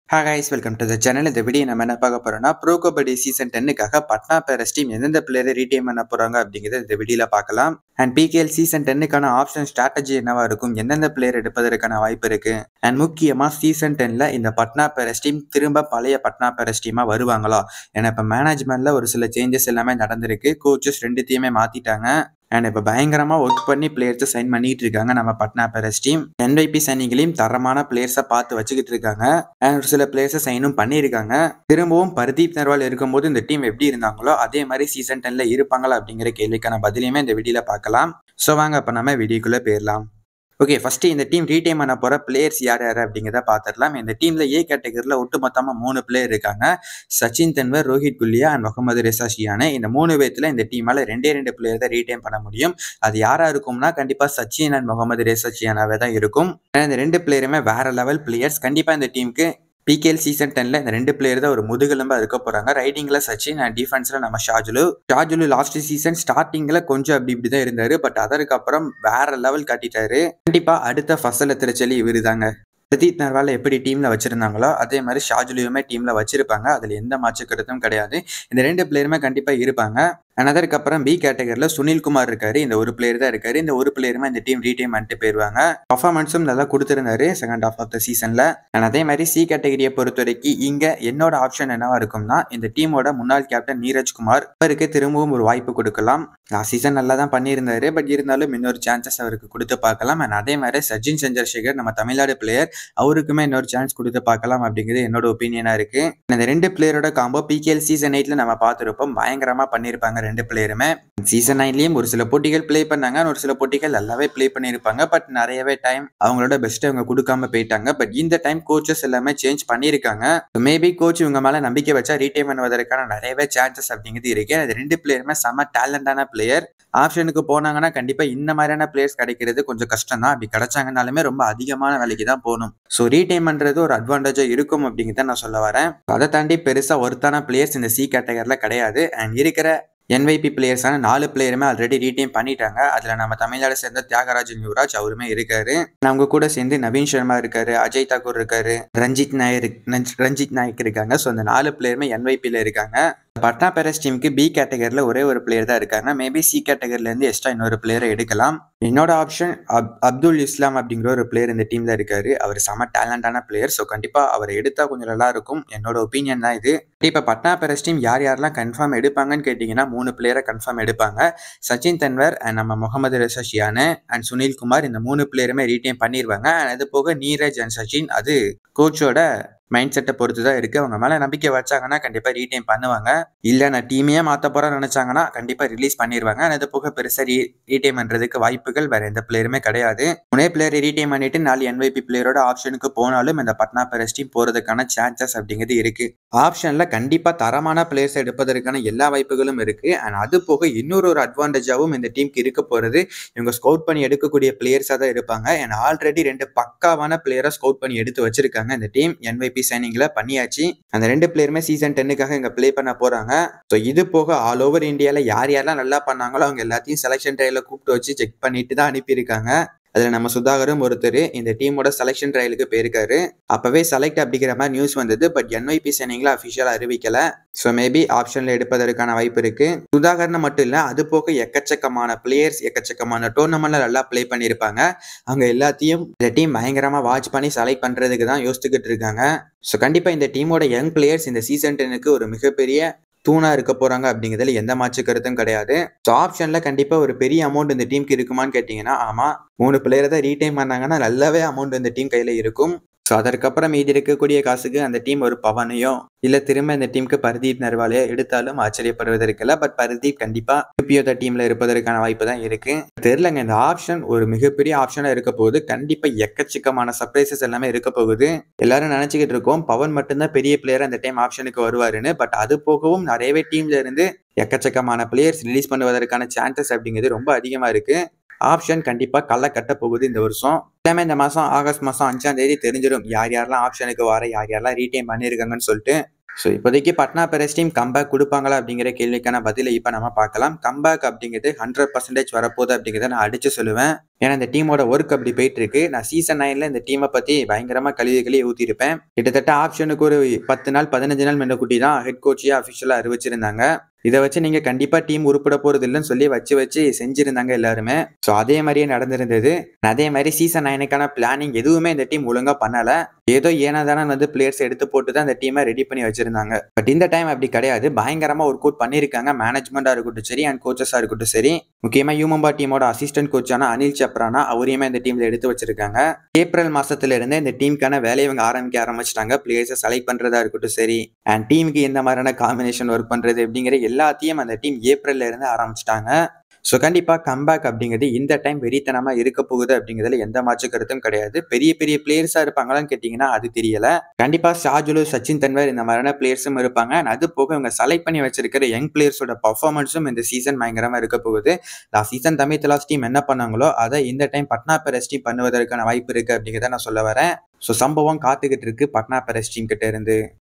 ஹா guys welcome to the channel இந்த video நம்ம என்ன பார்க்க போறோம்னா ப்ரோ கபடி சீசன் டென்னுக்காக பட்னா பேரஸ் டீம் எந்தெந்த பிளேயரை ரீடைம் பண்ண போறாங்க அப்படிங்கிறத இந்த வீடியோல பார்க்கலாம் அண்ட் பிகேஎல் சீசன் டென்னுக்கான ஆப்ஷன் ஸ்ட்ராட்டஜி என்னவா இருக்கும் எந்தெந்த பிளேயர் எடுப்பதற்கான வாய்ப்பு இருக்கு அண்ட் முக்கியமா சீசன் டென்ல இந்த பட்னா பேரஸ் டீம் திரும்ப பழைய பட்னா பேரஸ் டீமா வருவாங்களா ஏன்னா இப்போ மேனேஜ்மெண்ட்ல ஒரு சில சேஞ்சஸ் எல்லாமே நடந்திருக்கு கோச்சஸ் ரெண்டுத்தையுமே மாத்திட்டாங்க அண்ட் இப்போ பயங்கரமாக ஒர்க் பண்ணி பிளேயர்ஸை சைன் பண்ணிட்டு இருக்காங்க நம்ம பட்னா பேரஸ் டீம் என்வைபி சைனிங்களையும் தரமான பிளேயர்ஸை பார்த்து வச்சுக்கிட்டு இருக்காங்க அண்ட் ஒரு சில பிளேயர்ஸை சைனும் பண்ணியிருக்காங்க திரும்பவும் பர்தீப் நர்வால் இருக்கும்போது இந்த டீம் எப்படி இருந்தாங்களோ அதே மாதிரி சீசன் டென்ல இருப்பாங்களா அப்படிங்கிற கேள்விக்கான பதிலையுமே இந்த வீடியோல பார்க்கலாம் ஸோ வாங்க அப்போ நம்ம வீடியோக்குள்ளே போயிடலாம் ஓகே ஃபர்ஸ்ட் இந்த டீம் ரீடைம் பண்ண போற பிளேயர்ஸ் யார் யார் அப்படிங்கிறத பார்த்துடலாம் இந்த டீம்ல ஏ கேட்டகரியில் ஒட்டு மொத்தமா மூணு பிளேயர் இருக்காங்க Sachin Tanwar Rohit Gulia and Mohammad Reza Chiyaneh இந்த மூணு பேத்துல இந்த டீமால ரெண்டே ரெண்டு பிளேயர் தான் ரீடைம் பண்ண முடியும் அது யாரா இருக்கும்னா கண்டிப்பா சச்சின் அண்ட் முகமது ரெசா ஷியானாவே தான் இருக்கும் ஏன்னா இந்த ரெண்டு பிளேயருமே வேற லெவல் பிளேயர்ஸ் கண்டிப்பா இந்த டீமுக்கு பிகேஎல் சீசன் டென்ல இந்த ரெண்டு பிளேயர் தான் ஒரு முதுகெலும்பா இருக்க போறாங்க ரைடிங்ல சச்சின் அண்ட் டிஃபென்ஸ்ல நம்ம ஷாஜுலு ஷாஜுலு லாஸ்ட் சீசன் ஸ்டார்டிங்ல கொஞ்சம் அப்படி இப்படி தான் இருந்தாரு பட் அதற்கு அப்புறம் வேற லெவல் காட்டிட்டாரு கண்டிப்பா அடுத்த ஃபசல் திருச்சலி இவரு தாங்க பிரதீப் நர்வால் எப்படி டீம்ல வச்சிருந்தாங்களோ அதே மாதிரி ஷாஜுலியுமே டீம்ல வச்சிருப்பாங்க அதுல எந்த மாற்று கருத்தும் கிடையாது இந்த ரெண்டு பிளேயருமே கண்டிப்பா இருப்பாங்க அண்ட் அதற்கு அப்புறம் பி கேட்டகரியில் சுனில்குமார் இருக்காரு இந்த ஒரு பிளேயர் தான் இருக்காரு இந்த ஒரு பிளேயருமே இந்த டீம் ரீடைம் பண்ணிட்டு போயிருவாங்க பர்ஃபார்மன்ஸும் நல்லா கொடுத்துருந்தாரு செகண்ட் ஹாஃப் ஆஃப் த சீசன்ல அண்ட் அதே மாதிரி சி கேட்டகரியை பொறுத்த வரைக்கும் இங்க என்னோட ஆப்ஷன் என்னவா இருக்கும்னா இந்த டீமோட முன்னாள் கேப்டன் நீரஜ்குமார் அவருக்கு திரும்பவும் ஒரு வாய்ப்பு கொடுக்கலாம் லாஸ்ட் சீசன் நல்லா தான் பண்ணியிருந்தாரு பட் இருந்தாலும் இன்னொரு சான்சஸ் அவருக்கு கொடுத்து பார்க்கலாம் அண்ட் அதே மாதிரி சச்சின் சந்திரசேகர் நம்ம தமிழ்நாடு பிளேயர் அவருக்குமே இன்னொரு சான்ஸ் கொடுத்து பார்க்கலாம் அப்படிங்கிறது என்னோட ஒப்பீனியனா இருக்கு இந்த ரெண்டு பிளேயரோட காம்போ பிகேஎல் சீசன் எயிட்ல நம்ம பார்த்துருப்போம் பயங்கரமா பண்ணியிருப்பாங்க ரெண்டு பிளேயருமே சீசன் நைன்லயும் ஒரு சில போட்டிகள் ப்ளே பண்ணாங்க ஒரு சில போட்டிகள் நல்லாவே ப்ளே பண்ணியிருப்பாங்க பட் நிறையவே டைம் அவங்களோட பெஸ்ட் அவங்க கொடுக்காம போயிட்டாங்க பட் இந்த டைம் கோச்சஸ் எல்லாமே சேஞ்ச் பண்ணியிருக்காங்க மேபி கோச் இவங்க மேல நம்பிக்கை வச்சா ரீடைம் பண்ணுவதற்கான நிறையவே சான்சஸ் அப்படிங்கிறது இருக்கு அது ரெண்டு பிளேயருமே செம்ம டேலண்டான பிளேயர் ஆப்ஷனுக்கு போனாங்கன்னா கண்டிப்பா இந்த மாதிரியான பிளேயர்ஸ் கிடைக்கிறது கொஞ்சம் கஷ்டம் தான் அப்படி கிடைச்சாங்கனாலுமே ரொம்ப அதிகமான வேலைக்கு தான் போகணும் ஸோ ரீடைம் பண்றது ஒரு அட்வான்டேஜா இருக்கும் அப்படிங்கிறத நான் சொல்ல வரேன் அதை தாண்டி பெருசா ஒருத்தான பிளேயர்ஸ் இந்த சி கேட்டகரியில் கிடையாது அண்ட் இருக்கிற என்வைபி பிளேயர்ஸான நாலு பிளேயருமே ஆல்ரெடி ரீடைம் பண்ணிட்டாங்க அதில் நம்ம தமிழ்நாடு சேர்ந்த தியாகராஜன் யுவராஜ் அவருமே இருக்காரு அவங்க கூட சேர்ந்து நவீன் சர்மா இருக்காரு அஜய் தாக்கூர் இருக்காரு ரஞ்சித் நாயர் ரஞ்சித் நாயக் இருக்காங்க ஸோ அந்த நாலு பிளேயருமே என்வைபியில் இருக்காங்க பட்னா பேரஸ் டீமுக்கு பி கேட்டகரியில் ஒரே ஒரு பிளேயர் தான் இருக்காங்க மேபி சி கேட்டகரிலேருந்து எக்ஸ்ட்ரா இன்னொரு பிளேயரை எடுக்கலாம் என்னோட ஆப்ஷன் அப் அப்துல் இஸ்லாம் அப்படிங்கிற ஒரு பிளேயர் இந்த டீம்ல இருக்காரு அவர் செம டேலண்டான பிளேயர் ஸோ கண்டிப்பாக அவரை எடுத்தா கொஞ்சம் நல்லா இருக்கும் என்னோட ஒப்பீனியன் தான் இது இப்போ பட்னா பேரஸ் டீம் யார் யாரெல்லாம் கன்ஃபார்ம் எடுப்பாங்கன்னு கேட்டிங்கன்னா மூணு பிளேயரை கன்ஃபார்ம் எடுப்பாங்க சச்சின் தன்வர் அண்ட் நம்ம முகமது ரஷியானு அண்ட் சுனில் குமார் இந்த மூணு பிளேயருமே ரீடைம் பண்ணிடுவாங்க அண்ட் அது போக நீரஜ் அண்ட் சச்சின் அது கோச்சோட மைண்ட் செட்டை பொறுத்து தான் இருக்கு அவங்க மேல நம்பிக்கை வச்சாங்கன்னா கண்டிப்பா ரீடைம் பண்ணுவாங்க இல்ல நான் டீமையே மாத்த போறேன்னு நினைச்சாங்கன்னா கண்டிப்பா ரிலீஸ் பண்ணிடுவாங்க அது போக பெருசா ரீ ரீடைம் பண்றதுக்கு வாய்ப்புகள் வேற எந்த பிளேயருமே கிடையாது முனே பிளேயர் ரீடைம் பண்ணிட்டு நாலு என்வைபி பிளேயரோட ஆப்ஷனுக்கு போனாலும் இந்த பட்னா பெரஸ் டீம் போறதுக்கான சான்சஸ் அப்படிங்கிறது இருக்கு ஆப்ஷன்ல கண்டிப்பா தரமான பிளேயர்ஸ் எடுப்பதற்கான எல்லா வாய்ப்புகளும் இருக்கு அண்ட் அது போக இன்னொரு ஒரு அட்வான்டேஜாவும் இந்த டீமுக்கு இருக்க போறது இவங்க ஸ்கவுட் பண்ணி எடுக்கக்கூடிய பிளேயர்ஸா தான் இருப்பாங்க அண்ட் ஆல்ரெடி ரெண்டு பக்காவான பிளேயரை ஸ்கவுட் பண்ணி எடுத்து வச்சிருக்காங்க இந்த டீம் என்வைபி ஐபி சைனிங்ல பண்ணியாச்சு அந்த ரெண்டு பிளேயருமே சீசன் டென்னுக்காக இங்க ப்ளே பண்ண போறாங்க ஸோ இது போக ஆல் ஓவர் இந்தியால யார் யாரெல்லாம் நல்லா பண்ணாங்களோ அவங்க எல்லாத்தையும் செலெக்ஷன் ட்ரையல கூப்பிட்டு வச்சு செக் பண்ணிட்டு தான் அனுப்பியிருக்காங்க அதில் நம்ம சுதாகரும் ஒருத்தர் இந்த டீமோட செலெக்ஷன் ட்ரையலுக்கு போயிருக்காரு அப்பவே செலக்ட் அப்படிங்கிற மாதிரி நியூஸ் வந்தது பட் என்ஒய்பி சைனிங்ல அஃபிஷியலாக அறிவிக்கல ஸோ மேபி ஆப்ஷன்ல எடுப்பதற்கான வாய்ப்பு இருக்கு சுதாகர்னு மட்டும் இல்லை அது போக எக்கச்சக்கமான பிளேயர்ஸ் எக்கச்சக்கமான டோர்னமெண்ட்ல நல்லா ப்ளே பண்ணியிருப்பாங்க அவங்க எல்லாத்தையும் இந்த டீம் பயங்கரமா வாட்ச் பண்ணி செலக்ட் பண்றதுக்கு தான் யோசிச்சுக்கிட்டு இருக்காங்க ஸோ கண்டிப்பா இந்த டீமோட யங் பிளேயர்ஸ் இந்த சீசன் டென்னுக்கு ஒரு மிகப்பெரிய தூணா இருக்க போறாங்க அப்படிங்கிறதுல எந்த மாற்று கருத்தும் கிடையாது ஸோ ஆப்ஷன்ல கண்டிப்பா ஒரு பெரிய அமௌண்ட் இந்த டீமுக்கு இருக்குமான்னு கேட்டீங்கன்னா ஆமா மூணு பிளேயரை தான் ரீடைம் பண்ணாங்கன்னா நல்லாவே அமௌண்ட் இந்த டீம் கையில இருக்கும் ஸோ அதற்கப்புறம் மீதி இருக்கக்கூடிய காசுக்கு அந்த டீம் ஒரு பவனையோ இல்லை திரும்ப இந்த டீமுக்கு பர்தீப் நர்வாலையோ எடுத்தாலும் ஆச்சரியப்படுவதற்கில்ல பட் பர்தீப் கண்டிப்பாக யூபியோட டீம்ல இருப்பதற்கான வாய்ப்பு தான் இருக்கு தெரிலங்க இந்த ஆப்ஷன் ஒரு மிகப்பெரிய ஆப்ஷனாக இருக்க போகுது கண்டிப்பாக எக்கச்சக்கமான சர்ப்ரைசஸ் எல்லாமே இருக்க போகுது எல்லாரும் நினைச்சுக்கிட்டு இருக்கோம் பவன் மட்டும்தான் பெரிய பிளேயர் அந்த டைம் ஆப்ஷனுக்கு வருவாருன்னு பட் அது போகவும் நிறையவே டீம்ல இருந்து எக்கச்சக்கமான பிளேயர்ஸ் ரிலீஸ் பண்ணுவதற்கான சான்சஸ் அப்படிங்கிறது ரொம்ப அதிகமாக இருக்கு ஆப்ஷன் கண்டிப்பா களை கட்ட போகுது இந்த வருஷம் எல்லாமே இந்த மாசம் ஆகஸ்ட் மாசம் அஞ்சாம் தேதி தெரிஞ்சிடும் யார் யாரெல்லாம் ஆப்ஷனுக்கு வர யார் யாரெல்லாம் ரீடைம் பண்ணியிருக்காங்கன்னு சொல்லிட்டு ஸோ இப்போதைக்கு பட்னா பெரஸ் டீம் கம்பேக் கொடுப்பாங்களா அப்படிங்கிற கேள்விக்கான பதிலை இப்போ நம்ம பார்க்கலாம் கம்பேக் அப்படிங்கிறது ஹண்ட்ரட் பர்சன்டேஜ் வரப்போகுது அப்படிங்கிறத நான் அடிச்சு சொல்லுவேன் ஏன்னா இந்த டீமோட ஒர்க் அப்படி போயிட்டு இருக்கு நான் சீசன் நைன்ல இந்த டீமை பத்தி பயங்கரமா கழுவி கழுவி ஊத்திருப்பேன் கிட்டத்தட்ட ஆப்ஷனுக்கு ஒரு பத்து நாள் பதினஞ்சு நாள் மென்னக்குட்டி தான் ஹெட் கோச்சியா அஃபிஷியலா அறிவிச்சிருந்தாங்க இதை வச்சு நீங்க கண்டிப்பா டீம் உருப்பட போறது இல்லைன்னு சொல்லி வச்சு வச்சு செஞ்சிருந்தாங்க எல்லாருமே ஸோ அதே மாதிரியே நடந்திருந்தது அதே மாதிரி சீசன் நைனுக்கான பிளானிங் எதுவுமே இந்த டீம் ஒழுங்கா பண்ணல ஏதோ ஏனாதானே வந்து பிளேயர்ஸ் எடுத்து போட்டு தான் இந்த டீமை ரெடி பண்ணி வச்சிருந்தாங்க பட் இந்த டைம் அப்படி கிடையாது பயங்கரமா ஒர்க் அவுட் பண்ணியிருக்காங்க மேனேஜ்மெண்டா இருக்கட்டும் சரி அண்ட் கோச்சஸா இருக்கட்டும் சரி முக்கியமா யூமம்பா டீமோட அசிஸ்டன்ட் கோச்சான அனில் சப்ரானா அவரையுமே இந்த டீம்ல எடுத்து வச்சிருக்காங்க ஏப்ரல் மாசத்துல இருந்தே இந்த டீமுக்கான வேலையை இவங்க ஆரம்பிக்க ஆரம்பிச்சிட்டாங்க பிளேயர்ஸை செலக்ட் பண்றதா இருக்கட்டும் சரி அண்ட் டீமுக்கு எந்த மாதிரியான காம்பினேஷன் ஒர்க் பண்றது அப்படிங்கிற எல்லாத்தையும் அந்த டீம் ஏப்ரல்ல இருந்து ஆரம்பிச்சிட்டாங்க ஸோ கண்டிப்பாக கம்பேக் அப்படிங்கிறது இந்த டைம் வெறித்தனமாக இருக்க போகுது அப்படிங்கிறதுல எந்த மாற்று கருத்தும் கிடையாது பெரிய பெரிய பிளேயர்ஸாக இருப்பாங்களான்னு கேட்டிங்கன்னா அது தெரியல கண்டிப்பாக ஷாஜுலு சச்சின் தன்வர் இந்த மாதிரியான பிளேயர்ஸும் இருப்பாங்க and அது போக இவங்க செலக்ட் பண்ணி வச்சிருக்கிற யங் பிளேயர்ஸோட பர்ஃபார்மன்ஸும் இந்த சீசன் பயங்கரமாக இருக்க போகுது last season Tamil Thalaivas team என்ன பண்ணாங்களோ அதை இந்த டைம் பட்னா பெரஸ் டீம் பண்ணுவதற்கான வாய்ப்பு இருக்குது அப்படிங்கிறத நான் சொல்ல வரேன் ஸோ சம்பவம் காத்துக்கிட்டு இருக்கு பட்னா பெரஸ் டீம் கிட்ட இருந்து